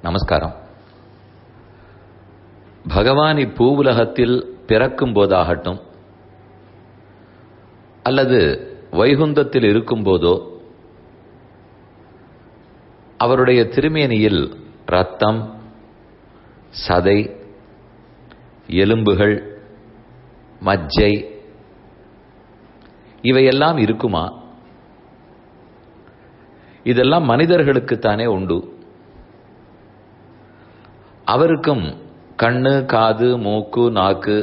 நமஸ்காரம் பகவான் இப்பூவுலகத்தில் பிறக்கும் போதாகட்டும் அல்லது வைகுந்தத்தில் இருக்கும் போதோ அவருடைய திருமேனியில் ரத்தம் சதை எலும்புகள் மஜ்ஜை இவையெல்லாம் இருக்குமா இதெல்லாம் மனிதர்களுக்குத்தானே உண்டு அவருக்கும் கண்ணு காது மூக்கு நாக்கு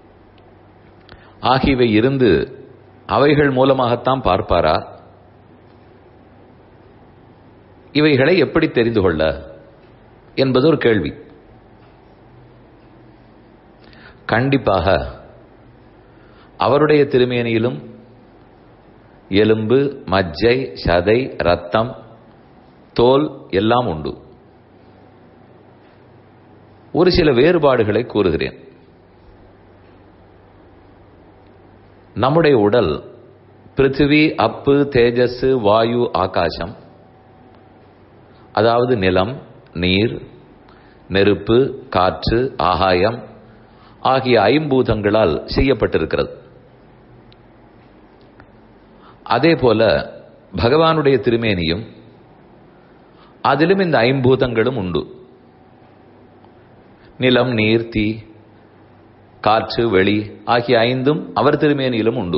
ஆகியவை இருந்து அவைகள் மூலமாகத்தான் பார்ப்பாரா இவைகளை எப்படி தெரிந்து கொள்ள என்பது ஒரு கேள்வி கண்டிப்பாக அவருடைய திருமேனியிலும் எலும்பு மஜ்ஜை சதை ரத்தம் தோல் எல்லாம் உண்டு ஒரு சில வேறுபாடுகளை கூறுகிறேன் நம்முடைய உடல் பிருத்திவி அப்பு தேஜஸ் வாயு ஆகாசம் அதாவது நிலம் நீர் நெருப்பு காற்று ஆகாயம் ஆகிய ஐம்பூதங்களால் செய்யப்பட்டிருக்கிறது அதே போல பகவானுடைய திருமேனியும் அதிலும் இந்த ஐம்பூதங்களும் உண்டு நிலம் நீர் தீ காற்று வெளி ஆகிய ஐந்தும் அவர் திருமேனியிலும் உண்டு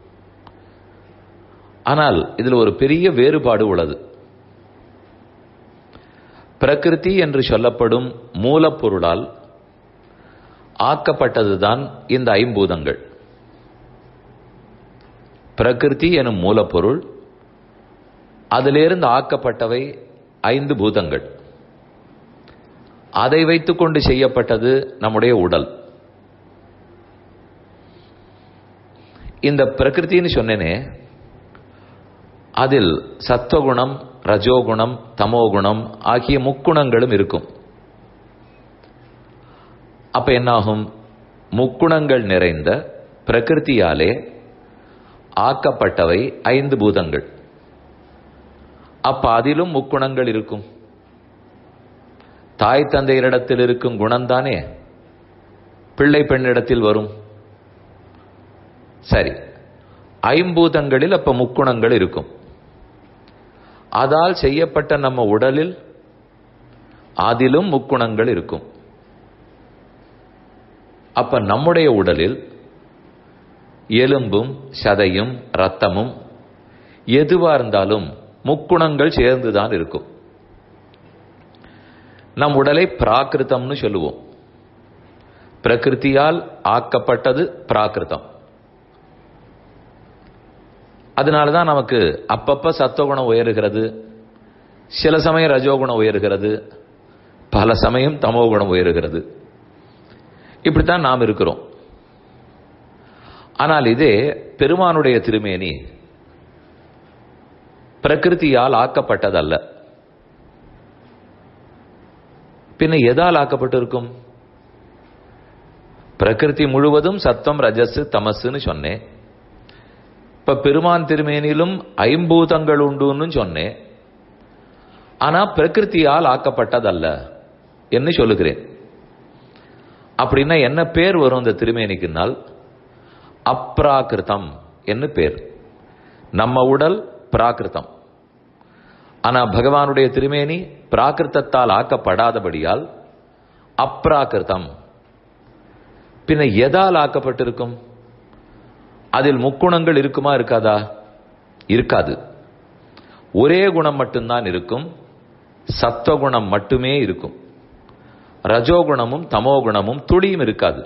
ஆனால் இதில் ஒரு பெரிய வேறுபாடு உள்ளது பிரகிருதி என்று சொல்லப்படும் மூலப்பொருளால் ஆக்கப்பட்டதுதான் இந்த ஐம்பூதங்கள் பிரகிருதி எனும் மூலப்பொருள் அதிலிருந்து ஆக்கப்பட்டவை ஐந்து பூதங்கள் அதை வைத்துக்கொண்டு செய்யப்பட்டது நம்முடைய உடல் இந்த பிரகிருத்தின்னு சொன்னேனே அதில் சத்வகுணம் ரஜோகுணம் தமோகுணம் ஆகிய முக்குணங்களும் இருக்கும் அப்ப என்னாகும் முக்குணங்கள் நிறைந்த பிரகிருத்தியாலே ஆக்கப்பட்டவை ஐந்து பூதங்கள் அப்ப அதிலும் முக்குணங்கள் இருக்கும் தாய் தந்தையரிடத்தில் இருக்கும் குணம்தானே பிள்ளை பெண்ணிடத்தில் வரும் சரி ஐம்பூதங்களில் அப்ப முக்குணங்கள் இருக்கும் அதால் செய்யப்பட்ட நம்ம உடலில் அதிலும் முக்குணங்கள் இருக்கும் அப்ப நம்முடைய உடலில் எலும்பும் சதையும் ரத்தமும் எதுவா இருந்தாலும் முக்குணங்கள் சேர்ந்துதான் இருக்கும் நம் உடலை பிராகிருத்தம்னு சொல்லுவோம் பிரகிருத்தியால் ஆக்கப்பட்டது பிராகிருத்தம் அதனாலதான் நமக்கு அப்பப்ப சத்துவகுணம் உயருகிறது சில சமயம் ரஜோகுணம் உயருகிறது பல சமயம் தமோகுணம் உயருகிறது இப்படித்தான் நாம் இருக்கிறோம் ஆனால் இதே பெருமானுடைய திருமேனி பிரகிருத்தியால் ஆக்கப்பட்டதல்ல பின்ன எதால் ஆக்கப்பட்டிருக்கும் பிரகிருதி முழுவதும் சத்தம் ரஜஸ் தமசுன்னு சொன்னேன் இப்ப பெருமான் திருமேனிலும் ஐம்பூதங்கள் உண்டுன்னு சொன்னேன் ஆனா பிரகிருத்தியால் ஆக்கப்பட்டதல்ல என்று சொல்லுகிறேன் அப்படின்னா என்ன பேர் வரும் இந்த திருமேனிக்குனால் அப்ராகிருதம் என்று பேர் நம்ம உடல் பிராகிருதம் ஆனா பகவானுடைய திருமேனி பிராகிருத்தத்தால் ஆக்கப்படாதபடியால் அப்ராகிருதம் பின்ன எதால் ஆக்கப்பட்டிருக்கும் அதில் முக்குணங்கள் இருக்குமா இருக்காதா இருக்காது ஒரே குணம் மட்டும்தான் இருக்கும் சத்வகுணம் மட்டுமே இருக்கும் ரஜோகுணமும் தமோகுணமும் துளியும் இருக்காது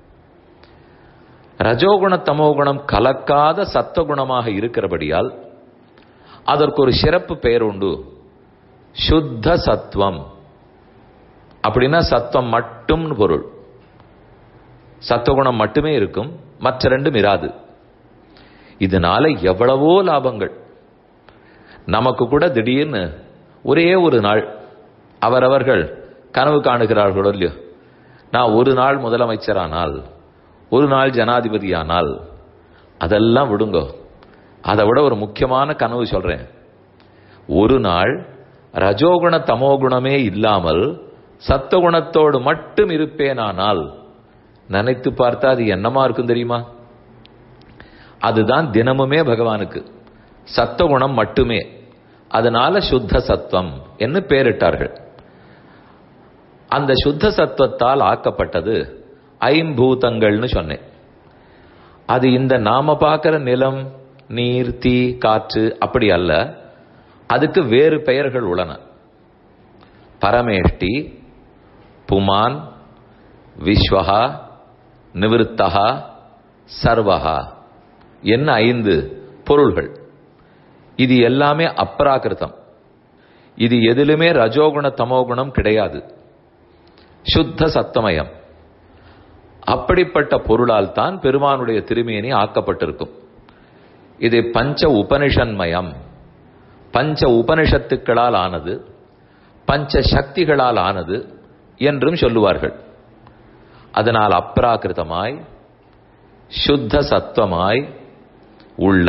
ரஜோகுண தமோகுணம் கலக்காத சத்வகுணமாக இருக்கிறபடியால் அதற்கு ஒரு சிறப்பு பெயர் உண்டு சுத்த சத்துவம் அப்படின்னா சத்துவம் மட்டும் பொருள் சத்துவகுணம் மட்டுமே இருக்கும் மற்ற ரெண்டும் இராது இதனால எவ்வளவோ லாபங்கள் நமக்கு கூட திடீர்னு ஒரே ஒரு நாள் அவரவர்கள் கனவு காணுகிறார்களோ இல்லையோ நான் ஒரு நாள் முதலமைச்சரானால் ஒரு நாள் ஜனாதிபதியானால் அதெல்லாம் விடுங்கோ அதை விட ஒரு முக்கியமான கனவு சொல்றேன் ஒரு நாள் ரஜோகுண தமோகுணமே இல்லாமல் சத்துவகுணத்தோடு மட்டும் இருப்பேனானால் நினைத்து பார்த்தா அது என்னமா இருக்கும் தெரியுமா அதுதான் தினமுமே பகவானுக்கு சத்துவகுணம் மட்டுமே அதனால சுத்த சத்துவம் என்று பெயரிட்டார்கள் அந்த சுத்த சத்துவத்தால் ஆக்கப்பட்டது ஐம்பூதங்கள்னு சொன்னேன் அது இந்த நாம பார்க்கிற நிலம் நீர் தீ காற்று அப்படி அல்ல அதுக்கு வேறு பெயர்கள் உள்ளன பரமேஷ்டி புமான் விஸ்வஹா நிவிருத்தகா சர்வஹா என்ன ஐந்து பொருள்கள் இது எல்லாமே அப்ராகிருதம் இது எதிலுமே ரஜோகுண தமோகுணம் கிடையாது சுத்த சத்தமயம் அப்படிப்பட்ட பொருளால் தான் பெருமானுடைய திருமேனி ஆக்கப்பட்டிருக்கும் இது பஞ்ச உபனிஷன்மயம் பஞ்ச உபனிஷத்துக்களால் ஆனது பஞ்ச சக்திகளால் ஆனது என்றும் சொல்லுவார்கள் அதனால் அப்ராகிருதமாய் சுத்த சத்துவமாய் உள்ள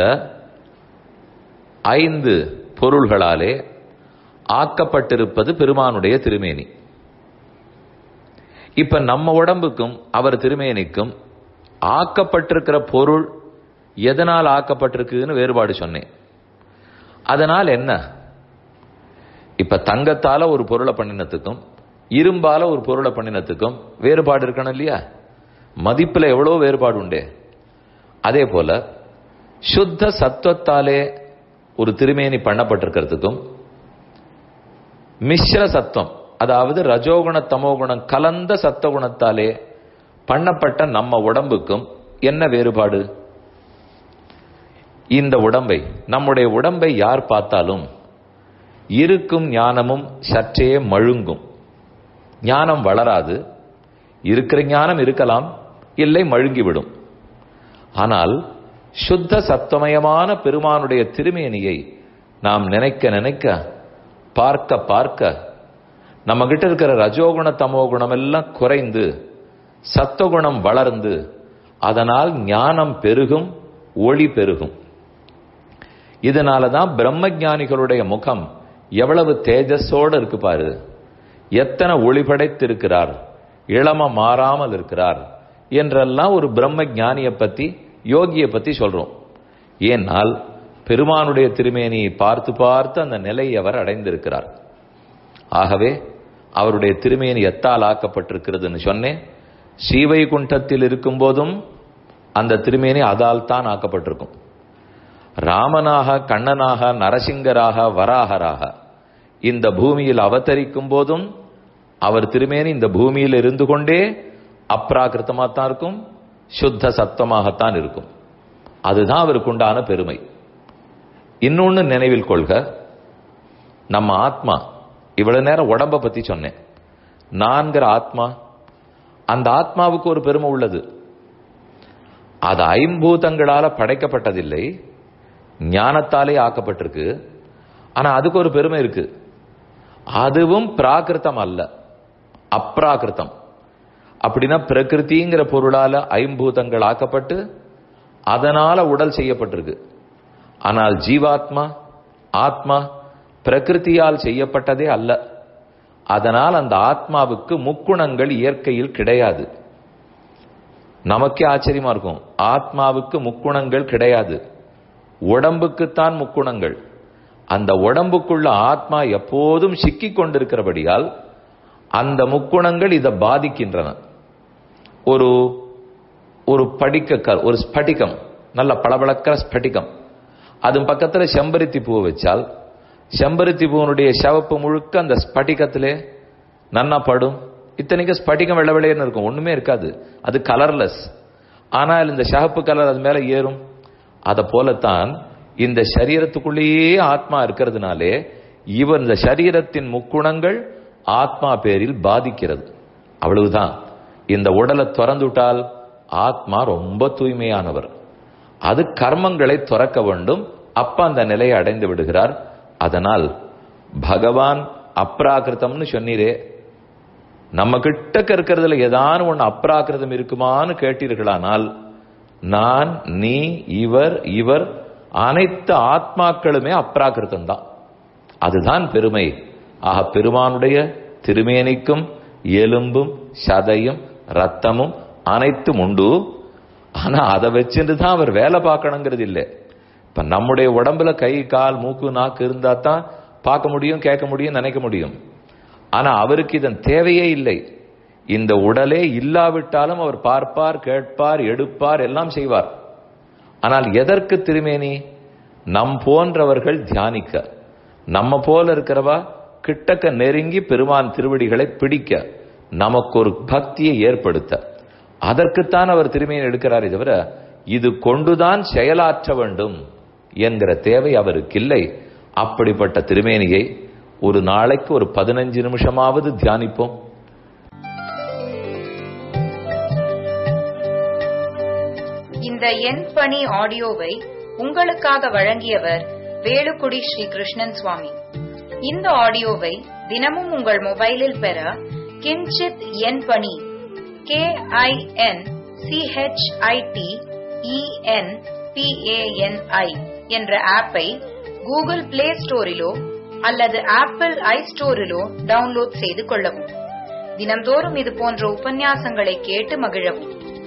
ஐந்து பொருள்களாலே ஆக்கப்பட்டிருப்பது பெருமானுடைய திருமேனி இப்ப நம்ம உடம்புக்கும் அவர் திருமேனிக்கும் ஆக்கப்பட்டிருக்கிற பொருள் எதனால் ஆக்கப்பட்டிருக்குன்னு வேறுபாடு சொன்னேன் அதனால் என்ன இப்ப தங்கத்தால ஒரு பொருளை பண்ணினத்துக்கும் இரும்பால ஒரு பொருளை பண்ணினத்துக்கும் வேறுபாடு இருக்கணும் இல்லையா மதிப்புல எவ்வளவு வேறுபாடு உண்டே அதே போல சுத்த சத்துவத்தாலே ஒரு திருமேனி பண்ணப்பட்டிருக்கிறதுக்கும் மிஸ்ர சத்துவம் அதாவது ரஜோகுண தமோகுணம் கலந்த சத்தகுணத்தாலே பண்ணப்பட்ட நம்ம உடம்புக்கும் என்ன வேறுபாடு இந்த உடம்பை நம்முடைய உடம்பை யார் பார்த்தாலும் இருக்கும் ஞானமும் சற்றே மழுங்கும் ஞானம் வளராது இருக்கிற ஞானம் இருக்கலாம் இல்லை மழுங்கிவிடும் ஆனால் சுத்த சத்துவமயமான பெருமானுடைய திருமேனியை நாம் நினைக்க நினைக்க பார்க்க பார்க்க நம்ம கிட்ட இருக்கிற ரஜோகுண தமோகுணம் எல்லாம் குறைந்து சத்துவகுணம் வளர்ந்து அதனால் ஞானம் பெருகும் ஒளி பெருகும் இதனால தான் பிரம்ம ஞானிகளுடைய முகம் எவ்வளவு தேஜஸோடு இருக்கு பாரு எத்தனை ஒளி படைத்திருக்கிறார் இளம மாறாமல் இருக்கிறார் என்றெல்லாம் ஒரு பிரம்ம ஞானியை பத்தி யோகியை பத்தி சொல்றோம் ஏனால் பெருமானுடைய திருமேனியை பார்த்து பார்த்து அந்த நிலையை அவர் அடைந்திருக்கிறார் ஆகவே அவருடைய திருமேனி எத்தால் ஆக்கப்பட்டிருக்கிறதுன்னு சொன்னேன் ஸ்ரீவைகுண்டத்தில் இருக்கும் போதும் அந்த திருமேனி அதால் தான் ஆக்கப்பட்டிருக்கும் ராமனாக கண்ணனாக நரசிங்கராக வராகராக இந்த பூமியில் அவதரிக்கும் போதும் அவர் திருமேனி இந்த பூமியில் இருந்து கொண்டே அப்ராகிருத்தமாகத்தான் இருக்கும் சுத்த சத்தமாகத்தான் இருக்கும் அதுதான் அவருக்கு உண்டான பெருமை இன்னொன்னு நினைவில் கொள்க நம்ம ஆத்மா இவ்வளவு நேரம் உடம்ப பத்தி சொன்னேன் நான்கிற ஆத்மா அந்த ஆத்மாவுக்கு ஒரு பெருமை உள்ளது அது ஐம்பூதங்களால படைக்கப்பட்டதில்லை ஞானத்தாலே ஆக்கப்பட்டிருக்கு ஆனா அதுக்கு ஒரு பெருமை இருக்கு அதுவும் பிராகிருத்தம் அல்ல அப்ராகிருத்தம் அப்படின்னா பிரகிருதிங்கிற பொருளால ஐம்பூதங்கள் ஆக்கப்பட்டு அதனால உடல் செய்யப்பட்டிருக்கு ஆனால் ஜீவாத்மா ஆத்மா பிரகிருதியால் செய்யப்பட்டதே அல்ல அதனால் அந்த ஆத்மாவுக்கு முக்குணங்கள் இயற்கையில் கிடையாது நமக்கே ஆச்சரியமா இருக்கும் ஆத்மாவுக்கு முக்குணங்கள் கிடையாது உடம்புக்குத்தான் முக்குணங்கள் அந்த உடம்புக்குள்ள ஆத்மா எப்போதும் சிக்கிக் கொண்டிருக்கிறபடியால் அந்த முக்குணங்கள் இதை பாதிக்கின்றன ஒரு ஒரு படிக்க ஒரு ஸ்படிகம் நல்ல பளபளக்கிற ஸ்படிகம் அது பக்கத்துல செம்பருத்தி பூ வச்சால் செம்பருத்தி பூவனுடைய சிவப்பு முழுக்க அந்த ஸ்படிகத்திலே நன்னா படும் இத்தனைக்கு ஸ்படிகம் வெள்ள வெள்ளையன்னு இருக்கும் ஒண்ணுமே இருக்காது அது கலர்லெஸ் ஆனால் இந்த சிவப்பு கலர் அது மேல ஏறும் அதை போலத்தான் இந்த சரீரத்துக்குள்ளேயே ஆத்மா இருக்கிறதுனாலே இவர் இந்த சரீரத்தின் முக்குணங்கள் ஆத்மா பேரில் பாதிக்கிறது அவ்வளவுதான் இந்த உடலை திறந்துவிட்டால் ஆத்மா ரொம்ப தூய்மையானவர் அது கர்மங்களை துறக்க வேண்டும் அப்ப அந்த நிலையை அடைந்து விடுகிறார் அதனால் பகவான் அப்ராகிருத்தம்னு சொன்னீரே நம்ம கிட்டக்க இருக்கிறதுல ஏதான ஒண்ணு அப்ராகிருதம் இருக்குமான்னு கேட்டீர்களானால் நான் நீ இவர் இவர் அனைத்து ஆத்மாக்களுமே அப்ராகிருத்தம் தான் அதுதான் பெருமை ஆக பெருமானுடைய திருமேனிக்கும் எலும்பும் சதையும் ரத்தமும் அனைத்தும் உண்டு ஆனா அதை வச்சுட்டு தான் அவர் வேலை பார்க்கணுங்கிறது இல்லை இப்ப நம்முடைய உடம்புல கை கால் மூக்கு நாக்கு இருந்தா தான் பார்க்க முடியும் கேட்க முடியும் நினைக்க முடியும் ஆனா அவருக்கு இதன் தேவையே இல்லை இந்த உடலே இல்லாவிட்டாலும் அவர் பார்ப்பார் கேட்பார் எடுப்பார் எல்லாம் செய்வார் ஆனால் எதற்கு திருமேனி நம் போன்றவர்கள் தியானிக்க நம்ம போல இருக்கிறவா கிட்டக்க நெருங்கி பெருமான் திருவடிகளை பிடிக்க நமக்கு ஒரு பக்தியை ஏற்படுத்த அதற்குத்தான் அவர் திருமையை எடுக்கிறாரே தவிர இது கொண்டுதான் செயலாற்ற வேண்டும் என்கிற தேவை அவருக்கு இல்லை அப்படிப்பட்ட திருமேனியை ஒரு நாளைக்கு ஒரு பதினஞ்சு நிமிஷமாவது தியானிப்போம் இந்த என் பணி ஆடியோவை உங்களுக்காக வழங்கியவர் வேலுக்குடி ஸ்ரீ கிருஷ்ணன் சுவாமி இந்த ஆடியோவை தினமும் உங்கள் மொபைலில் பெற கிஞ்சித் என் பணி கே ஐ என் சிஹெச்ஐடி இஎன் பிஏஎன்ஐ என்ற ஆப்பை கூகுள் பிளே ஸ்டோரிலோ அல்லது ஆப்பிள் ஐ ஸ்டோரிலோ டவுன்லோட் செய்து கொள்ளவும் தினம்தோறும் இது போன்ற உபன்யாசங்களை கேட்டு மகிழவும்